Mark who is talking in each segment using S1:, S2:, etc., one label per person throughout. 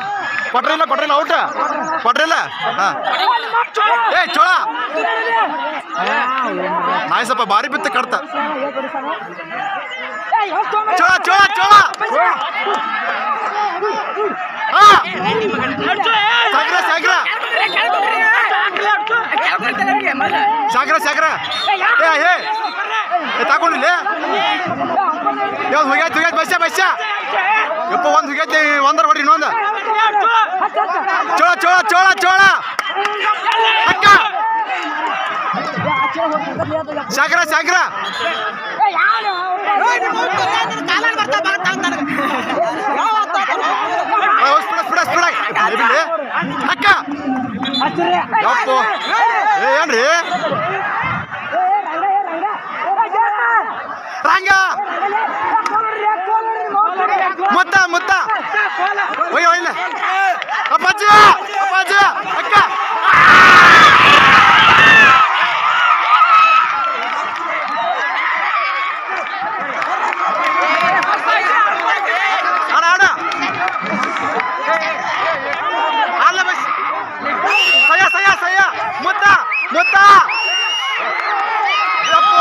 S1: ಕೊಟ್ರಿಲ್ಲ ಕೊಟ್ರಿಲ್ಲ out ಕೊಟ್ರಿಲ್ಲ ಹಾ ಏ ಚೋಳ ನಾಯ್ಸಪ್ಪ ಭಾರಿ ಬಿತ್ತು ಕಡ್ತ ಚೋಳ ಚೋಳ ಚೋಳ ಹಾ ಸಾಗ್ರ ಸಾಗ್ರ ಸಾಗ್ರ ಸಾಗ್ರ ಏ ಏ ಏ ತಗೊಂಡಿಲ್ಲ ಯಾವ್ದು ಹೋಗ್ಯಾಯ್ತು ಹೋಗ್ಯಾಯ್ತು ಬಸ್ಸ ಬಸ್ಸ ಯಪ್ಪ ಒಂದು ಹೋಗ್ಯಾಯ್ತು ಒಂದರ ಹೊಡ್ರಿ ಇನ್ನೊಂದು ಚೋಳ ಚೋಳ ಚೋಳ ಚೋಳ ಅಕ್ಕ ಸಾಗ್ರ ಸಾಗ್ರ ಸ್ಪೀಡ ಸ್ಪೀಡ ಸ್ಪೀಡ ಅಕ್ಕ ಯಪ್ಪ ಏ ಏನ್ರಿ ರಂಗ ಮುತ್ತ ಮುತ್ತ ಒಯ್ಯ ಒಯ್ಯ ಅಪ್ಪಾಜಿ ಅಪ್ಪಾಜಿ ಅಕ್ಕ ಅಣ್ಣ ಅಣ್ಣ ಅಲ್ಲ ಬಸ್ ಸಯ್ಯ ಸಯ್ಯ ಸಯ್ಯ ಮುತ್ತ ಮುತ್ತ ಯಪ್ಪು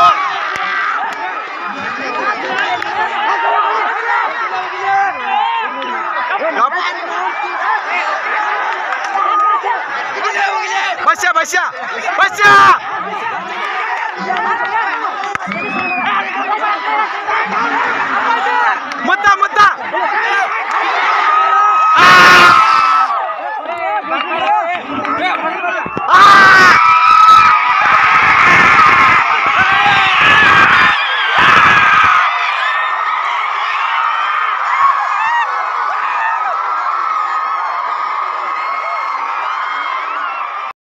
S1: ಯಪ್ಪ ಬಸ್ಯ ಬಸ್ಯ ಬಸ್ಯ